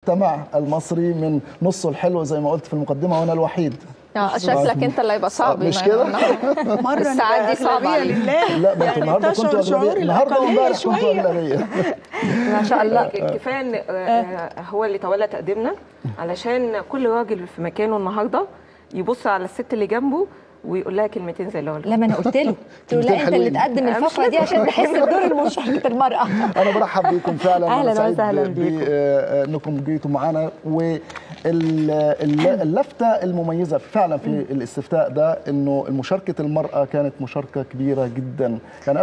المجتمع المصري من نصه الحلو زي ما قلت في المقدمه وانا الوحيد اه شكلك انت اللي هيبقى صعب مش يعني كده؟ النهاردة. مرة الساعات نبقى دي صعبة أغلبية عليك. لله لا ما يعني النهارده تشعر كنتوا شعور اغلبيه النهارده الأقلية وامبارح كنتوا شوية. اغلبيه ما شاء الله كفايه ان آه، هو اللي تولى تقديمنا علشان كل راجل في مكانه النهارده يبص على الست اللي جنبه ويقول لها كلمتين زي اللي هو لا ما انا قلت له قلت له لا انت اللي حلوين. تقدم الفقره دي عشان تحس بدور مشاركه المراه انا برحب بيكم فعلا أهلاً وأنا سعيد وسهلاً ب- بيكم. آه، انكم جيتوا معنا واللفته المميزه فعلا في الاستفتاء ده انه مشاركه المراه كانت مشاركه كبيره جدا يعني